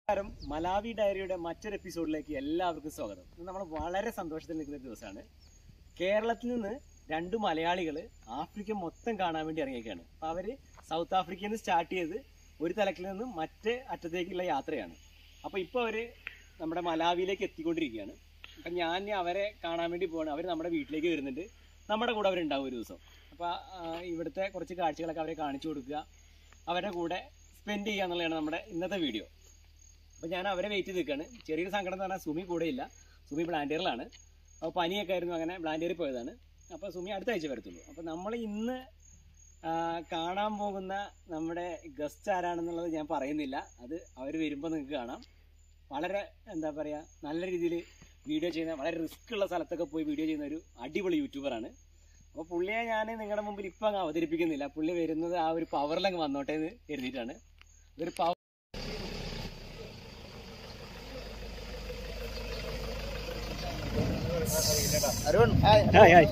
നമസ്കാരം മലാവി ഡയറിയുടെ മറ്റൊരു എപ്പിസോഡിലേക്ക് എല്ലാവർക്കും സ്വാഗതം ഇന്ന് നമ്മൾ വളരെ സന്തോഷത്തിൽ നിൽക്കുന്ന ഒരു ദിവസമാണ് കേരളത്തിൽ നിന്ന് രണ്ട് മലയാളികൾ ആഫ്രിക്ക മൊത്തം കാണാൻ വേണ്ടി ഇറങ്ങിയൊക്കെയാണ് അപ്പോൾ അവർ സൗത്ത് ആഫ്രിക്കയിൽ നിന്ന് സ്റ്റാർട്ട് ചെയ്ത് ഒരു തലക്കിൽ നിന്ന് മറ്റേ അറ്റത്തേക്കുള്ള യാത്രയാണ് അപ്പോൾ ഇപ്പോൾ അവർ നമ്മുടെ മലാവിയിലേക്ക് എത്തിക്കൊണ്ടിരിക്കുകയാണ് അപ്പം ഞാൻ ഇനി അവരെ കാണാൻ വേണ്ടി പോവാണ് അവർ നമ്മുടെ വീട്ടിലേക്ക് വരുന്നുണ്ട് നമ്മുടെ കൂടെ അവരുണ്ടാവും ഒരു ദിവസം അപ്പോൾ ഇവിടുത്തെ കുറച്ച് കാഴ്ചകളൊക്കെ അവരെ കാണിച്ചു കൊടുക്കുക അവരുടെ കൂടെ സ്പെൻഡ് ചെയ്യുക എന്നുള്ളതാണ് നമ്മുടെ ഇന്നത്തെ വീഡിയോ അപ്പോൾ ഞാൻ അവരെ വെയിറ്റ് ചെയ്ത് നിൽക്കുകയാണ് ചെറിയൊരു സങ്കടം എന്ന് പറഞ്ഞാൽ സുമി കൂടെ ഇല്ല സുമി ബ്ലാൻഡിയറിലാണ് അപ്പോൾ പനിയൊക്കെ ആയിരുന്നു അങ്ങനെ ബ്ലാൻഡിയറിൽ പോയതാണ് അപ്പോൾ സുമി അടുത്ത ആഴ്ച വരത്തുള്ളൂ അപ്പോൾ നമ്മൾ ഇന്ന് ആ, കാണാൻ പോകുന്ന നമ്മുടെ ഗസ്റ്റ് ആരാണെന്നുള്ളത് ഞാൻ പറയുന്നില്ല അത് അവർ വരുമ്പോൾ നിങ്ങൾക്ക് കാണാം വളരെ എന്താ പറയുക നല്ല രീതിയിൽ വീഡിയോ ചെയ്യുന്ന വളരെ റിസ്ക് ഉള്ള സ്ഥലത്തൊക്കെ പോയി വീഡിയോ ചെയ്യുന്ന ഒരു അടിപൊളി യൂട്യൂബറാണ് അപ്പോൾ പുള്ളിയെ ഞാൻ നിങ്ങളുടെ മുമ്പിൽ ഇപ്പം അങ്ങ് അവതരിപ്പിക്കുന്നില്ല പുള്ളി വരുന്നത് ആ ഒരു പവറിലങ്ങ് വന്നോട്ടെ എന്ന് കരുതിയിട്ടാണ് ഇതൊരു പവർ ഹായ് ഹായ്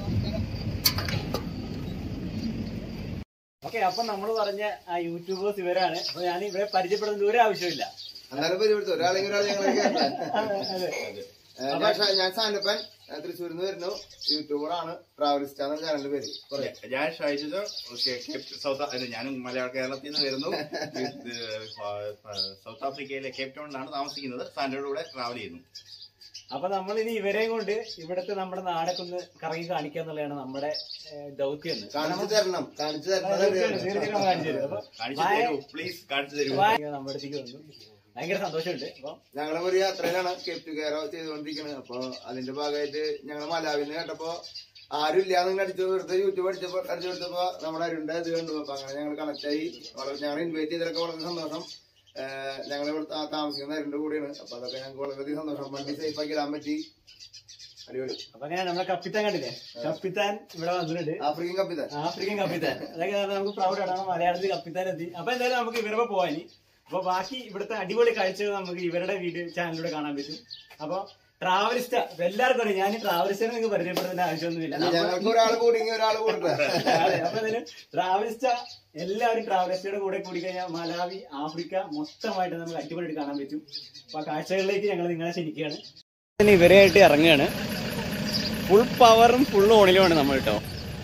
ഓക്കെ അപ്പൊ നമ്മൾ പറഞ്ഞ ആ യൂട്യൂബേഴ്സ് ഇവരാണ് അപ്പൊ ഞാൻ ഇവരെ പരിചയപ്പെടുന്ന ഒരു ആവശ്യമില്ല എന്നാലും പരിപാടി ഒരാളെങ്കിൽ ഒരാൾ ഞങ്ങൾ അതെ. ഞാൻ സാനപ്പൻ തൃശ്ശൂരിൽ നിന്ന് വരുന്നു യൂട്യൂബറാണ് ട്രാവലിസ്റ്റ് എന്ന ചാനലിന്റെ പേര് പറയാം ഞാൻ ഷൈജു സൗത്ത് അല്ല, ഞാനും മലയാള കേരളത്തിൽ നിന്ന് വരുന്നു ഇത്, ആ, സൗത്ത് ആഫ്രിക്കയിലെ കേപ്പ് ടൗണിലാണ് താമസിക്കുന്നത് സാന്റോയുടെ കൂടെ ട്രാവൽ ചെയ്യുന്നു അപ്പൊ നമ്മൾ ഇനി ഇവരെയും കൊണ്ട് ഇവിടുത്തെ നമ്മുടെ നാടൊക്കെ ഒന്ന് കറങ്ങി കാണിക്കുക എന്നുള്ളതാണ് നമ്മുടെ ഏഹ്, ദൗത്യം എന്ന്. കാണിച്ചു തരണം കാണിച്ചു തരണം തീർച്ചയായും, തീർച്ചയായും കാണിച്ചു തരും. അപ്പൊ കാണിച്ചു തരൂ പ്ലീസ് കാണിച്ചു തരൂ ഭയ- നമ്മുടെ അടുത്തേക്ക് വന്നു ഭയങ്കര സന്തോഷമുണ്ട് അപ്പൊ ഞങ്ങളെ ഒരു യാത്രയിലാണ് കേപ്പ് ടു കെയർ ചെയ്തുകൊണ്ടിരിക്കുന്നത് അപ്പൊ അതിന്റെ ഭാഗമായിട്ട് ഞങ്ങൾ മലാവിന്ന് കേട്ടപ്പോ ആരും ഇല്ലാന്ന് അടിച്ചു വെറുതെ യൂട്യൂബ് അടിച്ചപ്പോ അടിച്ചു കൊടുത്തപ്പോ നമ്മുടെ അരുണ്ട ഇത് കണ്ടു അപ്പൊ അങ്ങനെ ഞങ്ങൾ കണക്ട് ആയി വളരെ ഞങ്ങൾ ഇൻവൈറ്റ് ചെയ്തതൊക്കെ വളരെ സന്തോഷം ഞങ്ങൾ ഇവിടെ താ- താമസിക്കുന്ന അരുണ്ട കൂടെയാണ് അപ്പൊ അതൊക്കെ ഞങ്ങൾക്ക് വളരെയധികം സന്തോഷം വണ്ടി സേഫ് ആക്കി ഇടാൻ പറ്റി അടിപൊളി അപ്പൊ അങ്ങനെ നമ്മളെ കപ്പിത്താൻ കണ്ടില്ലേ കപ്പിത്താൻ ഇവിടെ വന്നിട്ടുണ്ട് ആഫ്രിക്കൻ കപ്പിത്താൻ ആഫ്രിക്കൻ കപ്പിത്താൻ അതൊക്കെ നമുക്ക് പ്രൗഡാണ് മലയാളത്തിൽ കപ്പിത്താൻ എത്തി അപ്പൊ എന്തായാലും നമുക്ക് ഇവരുടെ പോവാനി അപ്പൊ ബാക്കി ഇവിടുത്തെ അടിപൊളി കാഴ്ചകൾ നമുക്ക് ഇവരുടെ വീഡിയോ ചാനലിലൂടെ കാണാൻ പറ്റും അപ്പൊ ട്രാവലിസ്റ്റ് എല്ലാവർക്കും അറിയാം ഞാൻ ട്രാവലിസ്റ്റിനെ നിങ്ങൾക്ക് പരിചയപ്പെടുത്തേണ്ട ആവശ്യമൊന്നുമില്ല ഞങ്ങൾക്ക് ഒരാൾ കൂടിയെങ്കിൽ ഒരാൾ കൂടട്ടെ അതെ, അപ്പൊ എന്തായാലും ട്രാവലിസ്റ്റ എല്ലാവരും ട്രാവലിസ്റ്റയുടെ കൂടെ കൂടി കഴിഞ്ഞാൽ മലാവി ആഫ്രിക്ക മൊത്തമായിട്ട് നമുക്ക് അടിപൊളിയായിട്ട് കാണാൻ പറ്റും അപ്പൊ ആ കാഴ്ചകളിലേക്ക് ഞങ്ങൾ നിങ്ങളെ ക്ഷണിക്കുകയാണ് ഇവരെയായിട്ട് ഇറങ്ങുകയാണ് ഫുൾ പവറും ഫുൾ ഓണിലുമാണ് നമ്മൾ കേട്ടോ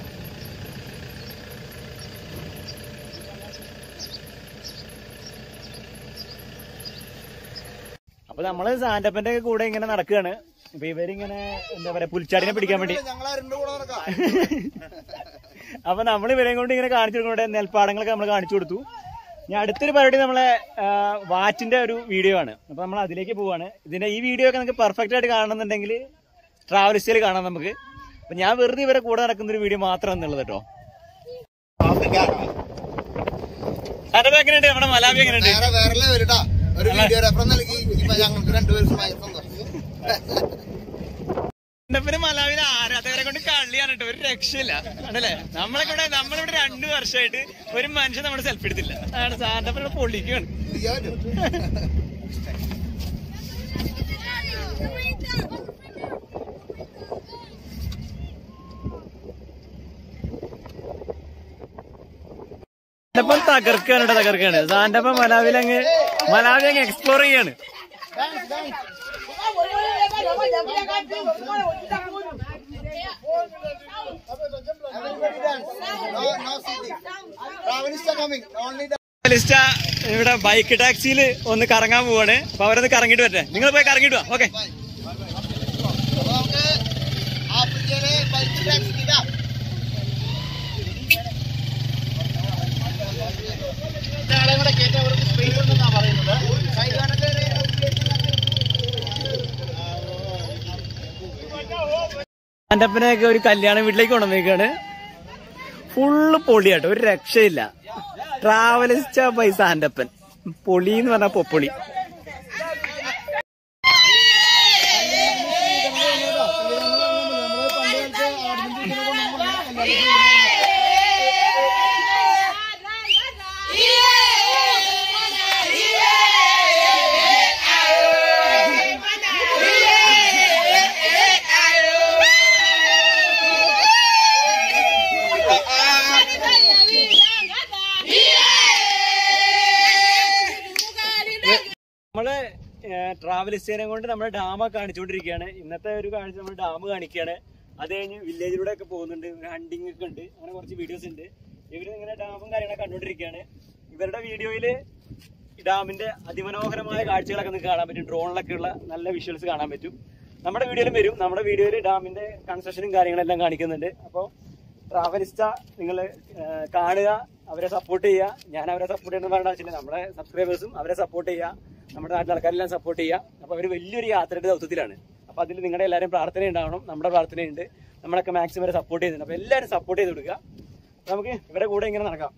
അപ്പൊ നമ്മള് സാന്റപ്പന്റെ ഒക്കെ കൂടെ ഇങ്ങനെ നടക്കുകയാണ് ഇപ്പൊ ഇവരിങ്ങനെ എന്താ പറയാ പുൽച്ചാടിനെ പിടിക്കാൻ വേണ്ടി ഞങ്ങൾ അരുണ്ട കൂടെ നടക്കാം അപ്പൊ നമ്മൾ ഇവരെയും കൊണ്ട് ഇങ്ങനെ കാണിച്ചു കൊടുക്കട്ടെ നെൽപ്പാടങ്ങളൊക്കെ നമ്മൾ കാണിച്ചു കൊടുത്തു ഇനി അടുത്തൊരു പരിപാടി നമ്മളെ ആ, വാറ്റിന്റെ ഒരു വീഡിയോ ആണ് അപ്പൊ നമ്മൾ അതിലേക്ക് പോവാണ് ഇതിന്റെ ഈ വീഡിയോ ഒക്കെ നമുക്ക് പെർഫെക്റ്റ് ആയിട്ട് കാണണമെന്നുണ്ടെങ്കിൽ ട്രാവലിസ്റ്റിൽ കാണാം നമുക്ക് അപ്പൊ ഞാൻ വെറുതെ ഇവരെ കൂടെ നടക്കുന്ന ഒരു വീഡിയോ മാത്രം എന്നുള്ളത് കേട്ടോ അതിന്റെ എങ്ങനെയുണ്ട് നമ്മുടെ മലാബി എങ്ങനെയുണ്ട് വേറെ വേറെ ലെവലിട്ടാ ഒരു വീഡിയോ റെഫറൻസ് നൽകി ഇപ്പൊ ഞങ്ങൾക്ക് രണ്ടുപേരും ഭയങ്കര സന്തോഷം പിന്നെ മലാവിലെ ആരാധകരെ കൊണ്ട് കളിയാണ് കേട്ടോ ഒരു രക്ഷയില്ല ആണല്ലേ നമ്മളെ കൂടെ നമ്മളിവിടെ രണ്ടു വർഷമായിട്ട് ഒരു മനുഷ്യൻ നമ്മുടെ സെൽഫി എടുത്തില്ല ആണ് സാറിന്റെ പൊള്ളിക്കുകയാണ് ചെയ്യാൻ പറ്റും സാന്റപ്പം തകർക്കാണ് കേട്ടോ തകർക്കാണ് സാന്റപ്പം മലാവിൽ അങ്ങ് മലാവി അങ്ങ് എക്സ്പ്ലോർ ചെയ്യാണ് No, no sitting. Travelists are coming. Only the ലിസ്റ്റ ഇവിടെ ബൈക്ക് ടാക്സിയിൽ ഒന്ന് കറങ്ങാൻ പോവാണ് അപ്പൊ അവരൊന്ന് കറങ്ങിട്ട് വരട്ടെ നിങ്ങൾ പോയി കറങ്ങിട്ട് വാ ഓക്കെ അപ്പൊ നമുക്ക് ആഫ്രിക്കയിലെ ബൈക്ക് ടാക്സി ഇടാം ഒരാളെ കൂടെ കയറ്റി അവർക്ക് സ്പേസ് ഉണ്ടെന്നാണ് പറയുന്നത് സൈഡ് കാണട്ടെ സാന്റപ്പനെയൊക്കെ ഒരു കല്യാണ വീട്ടിലേക്ക് കൊണ്ടുവന്നേക്കാണ് ഫുള്ള് പൊളിയാട്ടോ ഒരു രക്ഷയില്ല ട്രാവലിസ്റ്റ ബൈ സാന്റപ്പൻ പൊളി എന്ന് പറഞ്ഞാൽ പൊപ്പൊളി നമ്മള് ട്രാവലിസ്റ്റേനെ കൊണ്ട് നമ്മുടെ ഡാം കാണിച്ചുകൊണ്ടിരിക്കുകയാണ് ഇന്നത്തെ ഒരു കാഴ്ച നമ്മൾ ഡാം കാണിക്കുകയാണ് അത് കഴിഞ്ഞ് വില്ലേജിലൂടെ ഒക്കെ പോകുന്നുണ്ട് ഹണ്ടിങ് ഒക്കെ ഉണ്ട് അങ്ങനെ കുറച്ച് വീഡിയോസ് ഉണ്ട് ഇവര് ഇങ്ങനെ ഡാമും കാര്യങ്ങളൊക്കെ കണ്ടുകൊണ്ടിരിക്കുകയാണ് ഇവരുടെ വീഡിയോയില് ഈ ഡാമിന്റെ അതിമനോഹരമായ കാഴ്ചകളൊക്കെ നിങ്ങൾക്ക് കാണാൻ പറ്റും ഡ്രോണിലൊക്കെ ഉള്ള നല്ല വിഷ്വൽസ് കാണാൻ പറ്റും നമ്മുടെ വീഡിയോയിലും വരും നമ്മുടെ വീഡിയോയിൽ ഡാമിന്റെ കൺസ്ട്രക്ഷനും കാര്യങ്ങളെല്ലാം കാണിക്കുന്നുണ്ട് അപ്പോൾ ട്രാവലിസ്റ്റ നിങ്ങൾ കാണുക അവരെ സപ്പോർട്ട് ചെയ്യുക ഞാൻ അവരെ സപ്പോർട്ട് ചെയ്യുന്ന പറയേണ്ട ആവശ്യമില്ല നമ്മുടെ സബ്സ്ക്രൈബേഴ്സും അവരെ സപ്പോർട്ട് ചെയ്യുക നമ്മുടെ നാട്ടിലെ ആൾക്കാരെല്ലാം സപ്പോർട്ട് ചെയ്യുക അപ്പോൾ അവർ വലിയൊരു യാത്രയുടെ ദൗത്യത്തിലാണ് അപ്പോൾ അതിൽ നിങ്ങളുടെ എല്ലാവരും പ്രാർത്ഥന ഉണ്ടാവണം നമ്മുടെ പ്രാർത്ഥനയുണ്ട് നമ്മളൊക്കെ മാക്സിമം വരെ സപ്പോർട്ട് ചെയ്യുന്നുണ്ട് അപ്പോൾ എല്ലാവരും സപ്പോർട്ട് ചെയ്ത് കൊടുക്കുക അപ്പോൾ നമുക്ക് ഇവരുടെ കൂടെ ഇങ്ങനെ നടക്കാം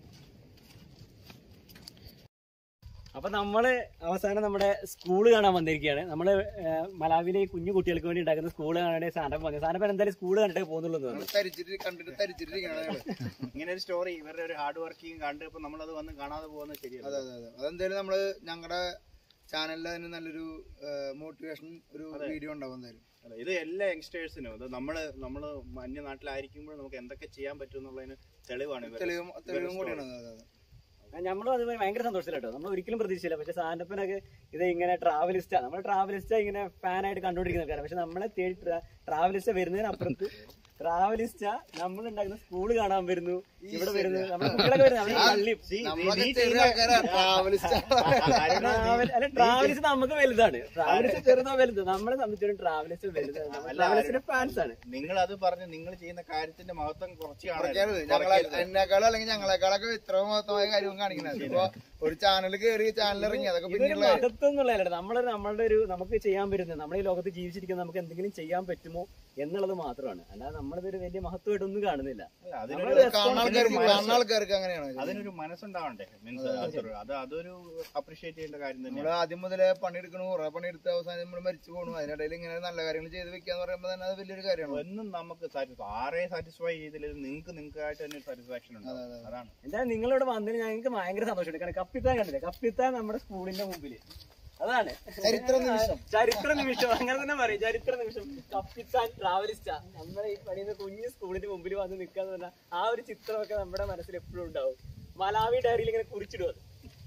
അപ്പൊ നമ്മള് അവസാനം നമ്മുടെ സ്കൂള് കാണാൻ വന്നിരിക്കുകയാണ് നമ്മള് ഏഹ്, മലാവിലെ ഈ കുഞ്ഞു കുട്ടികൾക്ക് വേണ്ടി ഉണ്ടാക്കുന്ന സ്കൂള് കാണാൻ സാധനം വന്നത് സാധനം എന്തായാലും സ്കൂള് കണ്ടിട്ടേ പോകുന്നുള്ളൂ എന്ന് പറഞ്ഞു തരിച്ചിട്ട് കണ്ടിട്ട് തരിച്ചിട്ടിരിക്കണം ഞങ്ങള്. ഇങ്ങനെ ഒരു സ്റ്റോറി ഇവരുടെ ഒരു ഹാർഡ് വർക്കിംഗ് കണ്ട് ഇപ്പൊ നമ്മളത് വന്ന് കാണാതെ പോകുന്നത് ശരിയല്ല അതെ അതെ അതെ അതെന്തായാലും നമ്മള് ഞങ്ങളുടെ ചാനലിൽ അതിന് നല്ലൊരു മോട്ടിവേഷൻ ഒരു വീഡിയോ ഉണ്ടാവും എന്തായാലും അല്ല, ഇത് എല്ലാ യങ്സ്റ്റേഴ്സിനും ഇത് നമ്മള് നമ്മള് അന്യ നാട്ടിലായിരിക്കുമ്പോൾ നമുക്ക് എന്തൊക്കെ ചെയ്യാൻ പറ്റും എന്നുള്ളതിന് തെളിവാണ് ഇവർ തെളിവും തെളിവും കൂടിയാണ് അതെ അതെ നമ്മളും അത് ഭയങ്കര സന്തോഷത്തിലാട്ടോ നമ്മൾ ഒരിക്കലും പ്രതീക്ഷിച്ചില്ല പക്ഷെ സാൻഡപ്പനൊക്കെ ഇത് ഇങ്ങനെ ട്രാവലിസ്റ്റ നമ്മൾ ട്രാവലിസ്റ്റ ഇങ്ങനെ ഫാനായിട്ട് കണ്ടുകൊണ്ടിരിക്കുന്ന ആൾക്കാരാണ് പക്ഷെ നമ്മളെ തേടി ട്രാവലിസ്റ്റ വരുന്നതിനപ്പുറത്ത് ട്രാവലിസ്റ്റ നമ്മൾ ഉണ്ടാക്കുന്ന സ്കൂള് കാണാൻ വരുന്നു ഇവിടെ വരുന്നു നമ്മുടെ കുട്ടികളൊക്കെ വരുന്നത് നമ്മുടെ പള്ളി നമ്മളൊക്കെ ചെറിയ ആൾക്കാരാ ട്രാവലിസ്റ്റ് ട്രാവൽ- അല്ല ട്രാവലിസ്റ്റ് നമുക്ക് വലുതാണ് ട്രാവലിസ്റ്റ് ചെറുതോ വലുത് നമ്മളെ സംബന്ധിച്ചിടത്തോളം ട്രാവലിസ്റ്റ് വലുതാണ് നമ്മൾ ട്രാവലിസ്റ്റിന്റെ ഫാൻസ് ആണ് നിങ്ങൾ അത് പറഞ്ഞ് നിങ്ങൾ ചെയ്യുന്ന കാര്യത്തിന്റെ മഹത്വം കുറച്ച് ഞങ്ങളെ കാണരുത് എന്നെക്കാളും അല്ലെങ്കിൽ ഞങ്ങളെക്കാളൊക്കെ ഇത്ര മഹത്വമായ കാര്യവും കാണിക്കുന്നത് ഇപ്പൊ ഒരു ചാനൽ കയറി ചാനൽ ഇറങ്ങി അതൊക്കെ ഇതൊരു പിന്നെയുള്ള കാര്യം. മഹത്വം എന്നുള്ളതല്ല നമ്മള് നമ്മളുടെ ഒരു നമുക്ക് ചെയ്യാൻ പറ്റുന്നത് നമ്മുടെ ഈ ലോകത്ത് ജീവിച്ചിരിക്കുന്ന നമുക്ക് എന്തെങ്കിലും ചെയ്യാൻ പറ്റുമോ എന്നുള്ളത് മാത്രമാണ് അല്ലാതെ നമ്മളിതൊരു വലിയ മഹത്വമായിട്ടൊന്നും കാണുന്നില്ല അല്ല, അതിനൊരു നമ്മള് കാണുന്ന ആൾക്കാർക്ക് മനസ്സ് കാണുന്ന ആൾക്കാർക്ക് അങ്ങനെയാണ് അതിനൊരു മനസ്സുണ്ടാവണ്ടേ മീൻസ് അത് അതൊരു അപ്രീഷിയേറ്റ് ചെയ്യേണ്ട കാര്യം നമ്മള് തന്നെയാണ് ആദ്യം മുതലേ പണിയെടുക്കണു കുറെ പണിയെടുത്ത് അവസാനം നമ്മൾ മരിച്ചു പോകണു അതിനിടയിൽ ഇങ്ങനെ നല്ല കാര്യങ്ങൾ ചെയ്ത് വെക്കാന്ന് പറയുമ്പോൾ തന്നെ അത് വലിയൊരു കാര്യമാണ് എന്നും നമുക്ക് സാറ്റിസ്ഫൈ ആരെ സാറ്റിസ്ഫൈ ചെയ്തില്ലെങ്കിൽ നിങ്ങൾക്ക് നിങ്ങൾക്കായിട്ട് തന്നെ സാറ്റിസ്ഫാക്ഷൻ ഉണ്ട് അതെ, അതെ. അതാണ് എന്തായാലും നിങ്ങളിവിടെ വന്നതിന് ഞങ്ങൾക്ക് ഭയങ്കര സന്തോഷമുണ്ട് കാരണം കപ്പിത്താൻ കണ്ടില്ലേ കപ്പിത്താൻ നമ്മുടെ സ്കൂളിന്റെ മുമ്പില് അതാണ് ചരിത്ര നിമിഷം. ചരിത്ര നിമിഷം അങ്ങനെ തന്നെ പറയും ചരിത്ര നിമിഷം കപ്പിത്താൻ ട്രാവലിസ്റ്റ നമ്മുടെ ഈ പണിയുന്ന കുഞ്ഞു സ്കൂളിന്റെ മുമ്പിൽ വന്ന് നിൽക്കാന്ന് പറഞ്ഞാൽ ആ ഒരു ചിത്രമൊക്കെ നമ്മുടെ മനസ്സിൽ എപ്പോഴും ഉണ്ടാവും മലാവി ഡയറിയിൽ ഇങ്ങനെ കുറിച്ചിടും അത്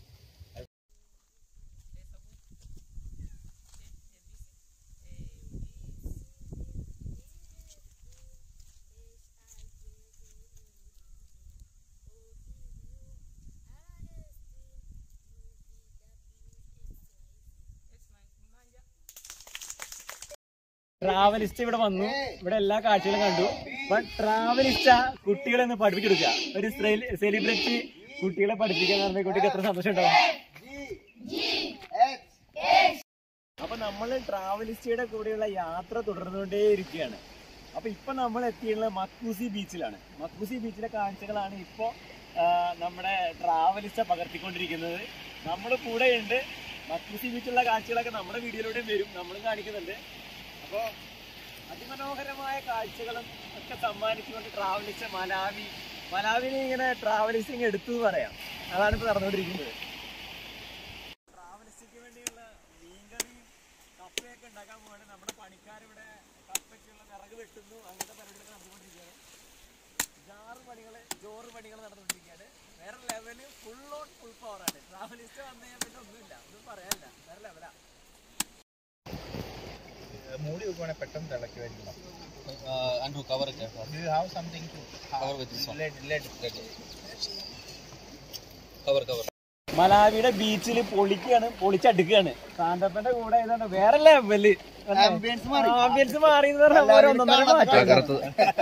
ട്രാവലിസ്റ്റ് ഇവിടെ വന്നു ഇവിടെ എല്ലാ കാഴ്ചകളും കണ്ടു അപ്പൊ ട്രാവലിസ്റ്റ കുട്ടികളെ ഒന്ന് പഠിപ്പിച്ചെടുക്കുക ഒരു സെലിബ്രിറ്റി കുട്ടികളെ പഠിപ്പിക്കാൻ പറഞ്ഞ കുട്ടിക്ക് എത്ര സന്തോഷം ഉണ്ടാവും അപ്പൊ നമ്മൾ ട്രാവലിസ്റ്റയുടെ കൂടെയുള്ള യാത്ര തുടർന്നുകൊണ്ടേ ഇരിക്കുകയാണ് അപ്പൊ ഇപ്പൊ നമ്മൾ എത്തിയുള്ള മക്കൂസി ബീച്ചിലാണ് മക്കൂസി ബീച്ചിലെ കാഴ്ചകളാണ് ഇപ്പോ ആ, നമ്മുടെ ട്രാവലിസ്റ്റ പകർത്തിക്കൊണ്ടിരിക്കുന്നത് നമ്മുടെ കൂടെയുണ്ട് മക്കൂസി ബീച്ചിലുള്ള കാഴ്ചകളൊക്കെ നമ്മുടെ വീഡിയോയിലൂടെ വരും നമ്മളും കാണിക്കുന്നുണ്ട് അപ്പോ അതിമനോഹരമായ കാഴ്ചകളും ഒക്കെ സമ്മാനിച്ചുകൊണ്ട് ട്രാവലിസ്റ്റ് മലാവി മലാവിനെ ഇങ്ങനെ ട്രാവലിസ്റ്റിങ് എടുത്തു എന്ന് പറയാം അതാണ് ഇപ്പൊ നടന്നുകൊണ്ടിരിക്കുന്നത് ട്രാവലിസ്റ്റിക്ക് വേണ്ടിയുള്ള മീൻകറിയും കപ്പയൊക്കെ ഉണ്ടാക്കാൻ പോവാണ് നമ്മുടെ പണിക്കാരിവിടെ കപ്പയ്ക്കുള്ള വിറക് വെട്ടുന്നു അങ്ങനത്തെ പരിപാടികൾ നടന്നുകൊണ്ടിരിക്കുകയാണ് ജാറ് പണികള് ജോറ് പണികൾ നടന്നുകൊണ്ടിരിക്കുകയാണ് വേറെ level full on full power ആണ് ട്രാവലിസ്റ്റ് വന്നു കഴിഞ്ഞാൽ പിന്നെ ഒന്നുമില്ല ഒന്നും പറയാനില്ല വേറെ ലെവലാ മൂടി വെക്കുവാണെങ്കിൽ പെട്ടെന്ന് തിളക്കുമായിരിക്കും uh, and to cover it. uh, Do you have something to Cover with this one. Lead, lead. Cover, cover. മലാവിയുടെ ബീച്ചിൽ പൊളിക്കാണ് പൊളിച്ചടുക്കുകയാണ് സാന്തപ്പന്റെ കൂടെ ഏതാണ്ട് വേറെ ലെവല് Ambience മാറി. ആംബിയൻസ് മാറി എന്ന് പറഞ്ഞാൽ ഓരോ ഒന്നൊന്നര മാറ്റം.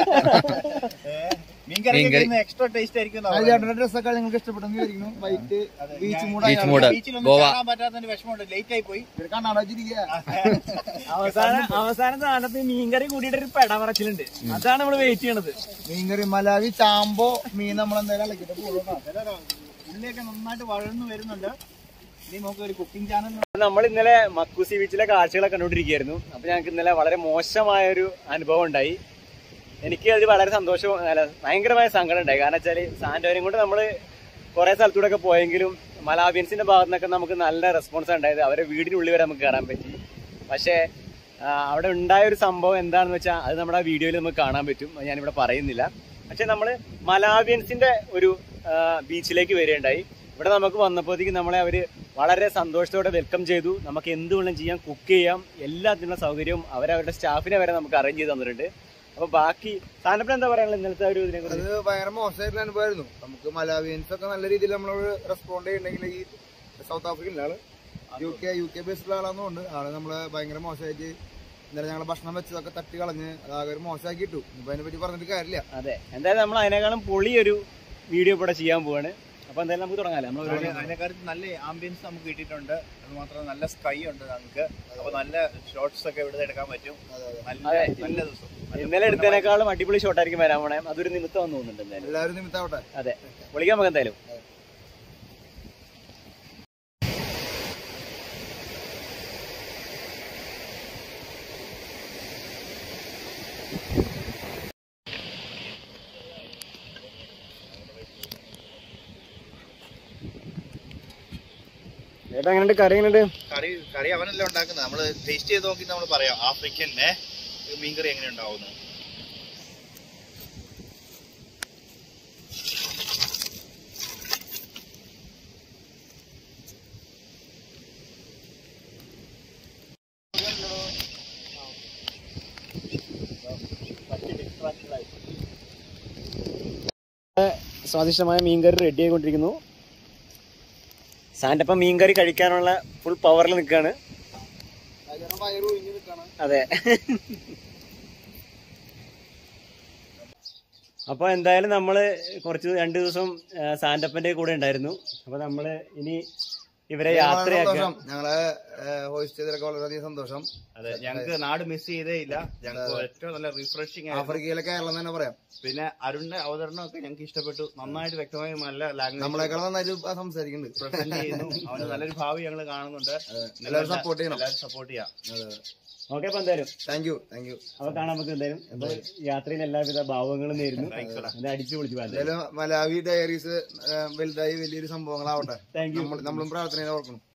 മീൻകറി എക്സ്ട്രാ ടേസ്റ്റ് ആയിരിക്കും ആ ചേട്ടന്റെ ഡ്രസ്സൊക്കെ നിങ്ങൾക്ക് ഇഷ്ടപ്പെട്ടെന്ന് വിചാരിക്കുന്നു white beach mood Beach mood. ബീച്ചിലൊന്നും ഗോവ. കാണാൻ പറ്റാത്തതിന്റെ വിഷമമുണ്ട് ലേറ്റ് ആയി പോയി കണ്ണാട വെച്ചിരിക്കുക അവസാന അവസാന സ്ഥാനത്ത് മീൻകറി കൂടിയിട്ട് ഒരു പെട പറച്ചിലുണ്ട് അതാണ് നമ്മൾ വെയിറ്റ് ചെയ്യണത് മീൻകറി മലാവി ചാമ്പോ മീൻ നമ്മൾ എന്തായാലും ഇളക്കിട്ട് പോകും ഉള്ളിയൊക്കെ നന്നായിട്ട് വളർന്നു വരുന്നുണ്ട് ഇനി നമുക്ക് ഒരു കുക്കിംഗ് ചാനൽ നമ്മൾ ഇന്നലെ മക്കൂസി ബീച്ചിലെ കാഴ്ചകളൊക്കെ കണ്ടുകൊണ്ടിരിക്കുകയായിരുന്നു അപ്പൊ ഞങ്ങൾക്ക് ഇന്നലെ വളരെ മോശമായ ഒരു അനുഭവം ഉണ്ടായി എനിക്ക് അത് വളരെ സന്തോഷം അല്ല ഭയങ്കരമായ സങ്കടം ഉണ്ടായി കാരണം വെച്ചാല് സാന്റോരം കൊണ്ട് നമ്മള് കുറെ സ്ഥലത്തൂടെ ഒക്കെ പോയെങ്കിലും മലാബിയൻസിന്റെ ഭാഗത്തു നിന്നൊക്കെ നമുക്ക് നല്ല റെസ്പോൺസ് ഉണ്ടായത് അവരെ വീടിനുള്ളിൽ വരെ നമുക്ക് കയറാൻ പറ്റി പക്ഷേ ആ, അവിടെ ഉണ്ടായ ഒരു സംഭവം എന്താണെന്ന് വെച്ചാൽ അത് നമ്മുടെ ആ വീഡിയോയിൽ നമുക്ക് കാണാൻ പറ്റും അത് ഞാനിവിടെ പറയുന്നില്ല പക്ഷെ നമ്മൾ മലാവിയൻസിന്റെ ഒരു ആ, ബീച്ചിലേക്ക് വരികയുണ്ടായി ഇവിടെ നമുക്ക് വന്നപ്പോഴത്തേക്ക് നമ്മളെ അവര് വളരെ സന്തോഷത്തോടെ വെൽക്കം ചെയ്തു നമുക്ക് എന്ത് വേണം ചെയ്യാം കുക്ക് ചെയ്യാം എല്ലാത്തിനുള്ള സൗകര്യവും അവരവരുടെ സ്റ്റാഫിനെ വരെ നമുക്ക് അറേഞ്ച് ചെയ്ത് തന്നിട്ടുണ്ട് അപ്പൊ ബാക്കി സാധനത്തിന് എന്താ പറയാനുള്ളത് ഇന്നലത്തെ ഒരു ഇതിനെ അത് കുറിച്ച് ഭയങ്കര മോശമായിട്ടുള്ള അനുഭവമായിരുന്നു നമുക്ക് മലാവിയൻസ് ഒക്കെ നല്ല രീതിയിൽ നമ്മളോട് റെസ്പോണ്ട് ചെയ്യണമെങ്കിൽ ഈ സൗത്ത് ആഫ്രിക്കയിലെ ആള് യു കെ യു കെ ബേസ്ഡുള്ള ആളാണെന്നുകൊണ്ട് ആള് നമ്മളെ ഭയങ്കര മോശമായിട്ട് ഇന്നലെ ഞങ്ങൾ ഭക്ഷണം വെച്ചതൊക്കെ തട്ടി കളഞ്ഞ് അതാകെ ഒരു മോശമാക്കി ഇട്ടു ഇപ്പൊ അതിനെ പറ്റി പറഞ്ഞിട്ട് കാര്യമില്ല അതെ എന്തായാലും നമ്മൾ അതിനേക്കാളും പൊളിയൊരു വീഡിയോ ഇവിടെ ചെയ്യാൻ പോവാണ് അപ്പൊ എന്തായാലും നമുക്ക് തുടങ്ങാം നമ്മൾ അതിനെ- അതിനെക്കാളും നല്ല ആംബിയൻസ് നമുക്ക് കിട്ടിയിട്ടുണ്ട് അത് മാത്രമല്ല നല്ല സ്കൈ ഉണ്ട് നമുക്ക് അപ്പൊ നല്ല ഷോർട്സ് ഒക്കെ ഇവിടെ എടുക്കാൻ പറ്റും നല്ല അതെ. നല്ല ദിവസം നല്ല ഇന്നലെ എടുത്തതിനേക്കാളും അടിപൊളി ഷോട്ടായിരിക്കും വരാൻ പോണേ അതൊരു നിമിത്തം തോന്നുന്നുണ്ട് എന്തായാലും എല്ലാവരും നിമിത്താവട്ടെ അതെ വിളിക്കാൻ നമുക്ക് എന്തായാലും ഏട്ടാ എങ്ങനെയുണ്ട് കറി എങ്ങനെയുണ്ട് കറി കറി അവനല്ലേ ഉണ്ടാക്കുന്നത് നമ്മള് ടേസ്റ്റ് ചെയ്ത് നോക്കി നമ്മൾ പറയാം ആഫ്രിക്കൻ്റെ മീൻകറി എങ്ങനെ ഉണ്ടാവുന്നു സ്വാദിഷ്ടമായ മീൻകറി റെഡി ആയിക്കൊണ്ടിരിക്കുന്നു സാന്റപ്പം മീൻകറി കഴിക്കാനുള്ള ഫുൾ പവറിൽ നിൽക്കുകയാണ് വയറ് ഒഴിഞ്ഞ് നിൽക്കണം അതെ അപ്പൊ എന്തായാലും നമ്മള് കുറച്ച് രണ്ട് ദിവസം ആ, സാന്റപ്പന്റെ കൂടെ ഉണ്ടായിരുന്നു അപ്പൊ നമ്മള് ഇനി ഇവരെ യാത്രയാക്കാം ഞങ്ങളെ ഹോസ്റ്റ് ചെയ്തതിലൊക്കെ വളരെയധികം സന്തോഷം അതെ ഞങ്ങൾക്ക് നാട് മിസ് ചെയ്തേ ഇല്ല ഞങ്ങൾക്ക് ഏറ്റവും നല്ല റിഫ്രഷിംഗ് ആയിരുന്നു ആഫ്രിക്കയിലെ കേരളം തന്നെ പറയാം പിന്നെ അരുണിന്റെ അവതരണം ഒക്കെ ഞങ്ങൾക്ക് ഇഷ്ടപ്പെട്ടു നന്നായിട്ട് വ്യക്തമായി നല്ല ലാംഗ്വേജ് നമ്മളെക്കാളും നന്നായിട്ട് സംസാരിക്കുന്നുണ്ട് പ്രസന്റ് ചെയ്യുന്നു അവന് നല്ലൊരു ഭാവി ഞങ്ങൾ കാണുന്നുണ്ട് എല്ലാവരും സപ്പോർട്ട് ചെയ്യണം എല്ലാവരും സപ്പോർട്ട് ചെയ്യാം ഓക്കെ അപ്പൊ എന്തായാലും താങ്ക് യു താങ്ക് യു അപ്പൊ കാണാൻ നമുക്ക് എന്തായാലും അപ്പൊ യാത്രയിൽ എല്ലാവിധ ഭാവങ്ങളും നേരുന്നു Thanks ടാ. അത് അടിച്ചു പൊളിച്ചു പോകാൻ എന്തായാലും മലാവി ഡയറീസ് വലുതായി വലിയൊരു സംഭവങ്ങളാവട്ടെ താങ്ക് യു നമ്മൾ നമ്മളും പ്രാർത്ഥനയിൽ ഓർക്കണം